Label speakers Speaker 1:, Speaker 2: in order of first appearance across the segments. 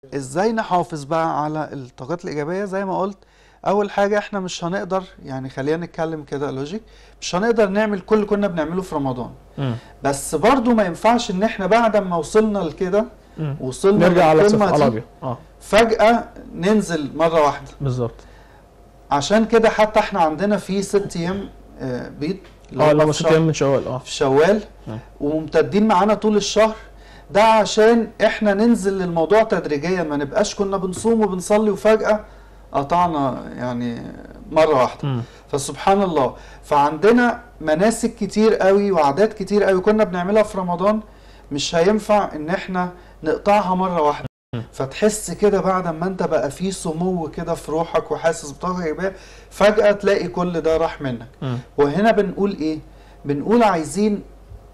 Speaker 1: ازاي نحافظ بقى على الطاقات الايجابيه زي ما قلت اول حاجه احنا مش هنقدر يعني خلينا نتكلم كده لوجيك مش هنقدر نعمل كل اللي كنا بنعمله في رمضان
Speaker 2: مم.
Speaker 1: بس برضو ما ينفعش ان احنا بعد ما وصلنا لكده
Speaker 2: مم.
Speaker 1: وصلنا
Speaker 2: نرجع على
Speaker 1: للقمة
Speaker 2: صفر
Speaker 1: دي،
Speaker 2: على ابيض اه
Speaker 1: فجاه ننزل مره واحده
Speaker 2: بالظبط
Speaker 1: عشان كده حتى احنا عندنا في ست ايام آه، بيض اللي
Speaker 2: اه
Speaker 1: هم
Speaker 2: لما
Speaker 1: في
Speaker 2: ست
Speaker 1: شهر-
Speaker 2: ايام من شوال اه
Speaker 1: في شوال
Speaker 2: مم.
Speaker 1: وممتدين معانا طول الشهر ده عشان احنا ننزل للموضوع تدريجيا ما نبقاش كنا بنصوم وبنصلي وفجأة قطعنا يعني مرة واحدة
Speaker 2: مم.
Speaker 1: فسبحان الله فعندنا مناسك كتير قوي وعادات كتير قوي كنا بنعملها في رمضان مش هينفع ان احنا نقطعها مرة واحدة
Speaker 2: مم.
Speaker 1: فتحس كده بعد ما انت بقى في سمو كده في روحك وحاسس بطاقة ايجابية فجأة تلاقي كل ده راح منك
Speaker 2: مم.
Speaker 1: وهنا بنقول ايه بنقول عايزين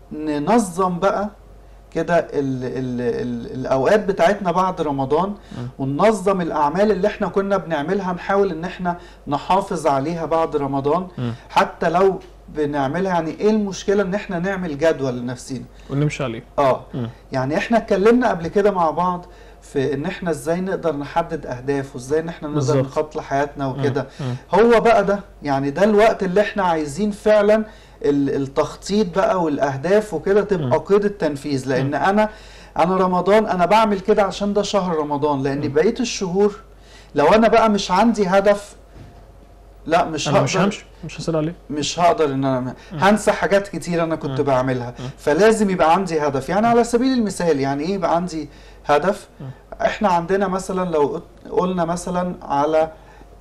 Speaker 1: ننظم بقى كده ال ال ال الاوقات بتاعتنا بعد رمضان وننظم الاعمال اللي احنا كنا بنعملها نحاول ان احنا نحافظ عليها بعد رمضان
Speaker 2: مم.
Speaker 1: حتى لو بنعملها يعني ايه المشكله ان احنا نعمل جدول لنفسينا
Speaker 2: ونمشي عليه
Speaker 1: اه
Speaker 2: مم.
Speaker 1: يعني احنا اتكلمنا قبل كده مع بعض في ان احنا ازاي نقدر نحدد اهداف وازاي ان احنا نقدر
Speaker 2: بالظبط.
Speaker 1: نخطط لحياتنا وكده
Speaker 2: مم.
Speaker 1: هو بقى ده يعني ده الوقت اللي احنا عايزين فعلا ال- التخطيط بقى والاهداف وكده تبقى
Speaker 2: مم.
Speaker 1: قيد التنفيذ لان انا انا رمضان انا بعمل كده عشان ده شهر رمضان لان
Speaker 2: مم.
Speaker 1: بقيه الشهور لو انا بقى مش عندي هدف لا مش
Speaker 2: انا
Speaker 1: هقدر
Speaker 2: مش همشي مش هسير عليه
Speaker 1: مش هقدر ان انا
Speaker 2: مم.
Speaker 1: هنسى حاجات كتير انا كنت
Speaker 2: مم.
Speaker 1: بعملها
Speaker 2: مم.
Speaker 1: فلازم يبقى عندي هدف يعني على سبيل المثال يعني ايه يبقى عندي هدف
Speaker 2: مم.
Speaker 1: احنا عندنا مثلا لو قلت- قلنا مثلا على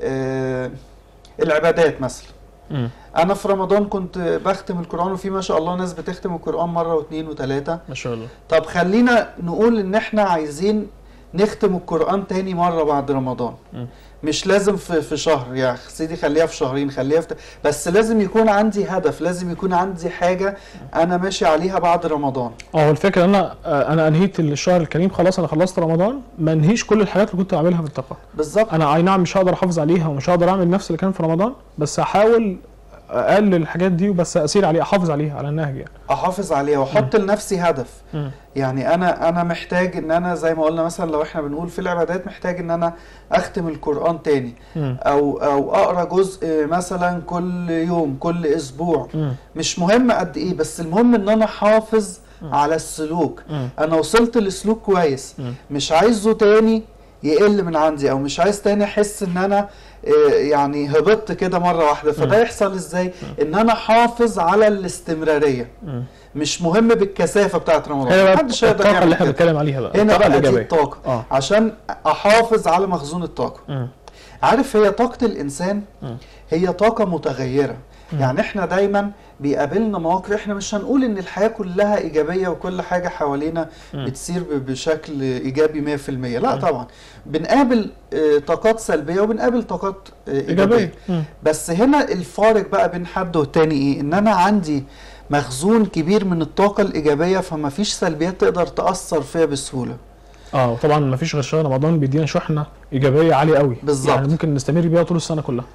Speaker 1: آه العبادات مثلا
Speaker 2: مم.
Speaker 1: انا في رمضان كنت بختم القران وفي ما شاء الله ناس بتختم القران مره واثنين وثلاثه
Speaker 2: ما شاء الله
Speaker 1: طب خلينا نقول ان احنا عايزين نختم القران تاني مره بعد رمضان
Speaker 2: مم.
Speaker 1: مش لازم في في شهر يا سيدي خليها في شهرين خليها في بس لازم يكون عندي هدف لازم يكون عندي حاجه انا ماشي عليها بعد رمضان
Speaker 2: اه هو الفكره ان انا آه، انا انهيت الشهر الكريم خلاص انا خلصت رمضان ما انهيش كل الحاجات اللي كنت بعملها في الطاقه
Speaker 1: بالظبط
Speaker 2: انا اي نعم مش هقدر احافظ عليها ومش هقدر اعمل نفس اللي كان في رمضان بس هحاول اقلل الحاجات دي وبس اسير عليها احافظ عليها على النهج يعني
Speaker 1: احافظ عليها واحط لنفسي هدف
Speaker 2: مم.
Speaker 1: يعني انا انا محتاج ان انا زي ما قلنا مثلا لو احنا بنقول في العبادات محتاج ان انا اختم القران تاني
Speaker 2: مم.
Speaker 1: او او اقرا جزء مثلا كل يوم كل اسبوع
Speaker 2: مم.
Speaker 1: مش مهم قد ايه بس المهم ان انا حافظ
Speaker 2: مم.
Speaker 1: على السلوك
Speaker 2: مم.
Speaker 1: انا وصلت لسلوك كويس
Speaker 2: مم.
Speaker 1: مش عايزه تاني يقل من عندي او مش عايز تاني احس ان انا آه، يعني هبطت كده مره واحده فده
Speaker 2: مم.
Speaker 1: يحصل ازاي ان انا حافظ على الاستمراريه
Speaker 2: مم.
Speaker 1: مش مهم بالكثافه بتاعت رمضان
Speaker 2: هنا بقى
Speaker 1: محدش يقدر
Speaker 2: الطاقه اللي
Speaker 1: يعمل
Speaker 2: احنا
Speaker 1: كده
Speaker 2: بنتكلم عليها بقى
Speaker 1: هنا
Speaker 2: الطاقه
Speaker 1: بقى دي
Speaker 2: الايجابيه
Speaker 1: الطاقه
Speaker 2: اه
Speaker 1: عشان احافظ على مخزون الطاقه
Speaker 2: مم.
Speaker 1: عارف هي طاقه الانسان
Speaker 2: مم.
Speaker 1: هي طاقه متغيره
Speaker 2: مم.
Speaker 1: يعني احنا دايما بيقابلنا مواقف احنا مش هنقول ان الحياه كلها ايجابيه وكل حاجه حوالينا
Speaker 2: مم.
Speaker 1: بتصير ب- بشكل ايجابي 100% لا
Speaker 2: مم.
Speaker 1: طبعا بنقابل آه، طاقات سلبيه وبنقابل طاقات آه، ايجابيه
Speaker 2: ايجابيه مم.
Speaker 1: بس هنا الفارق بقى بين حد والتاني ايه ان انا عندي مخزون كبير من الطاقه الايجابيه فما فيش سلبيات تقدر تاثر فيها بسهوله
Speaker 2: اه وطبعا ما فيش غير شهر رمضان بيدينا شحنه ايجابيه عاليه قوي
Speaker 1: بالظبط.
Speaker 2: يعني ممكن نستمر بيها طول السنه كلها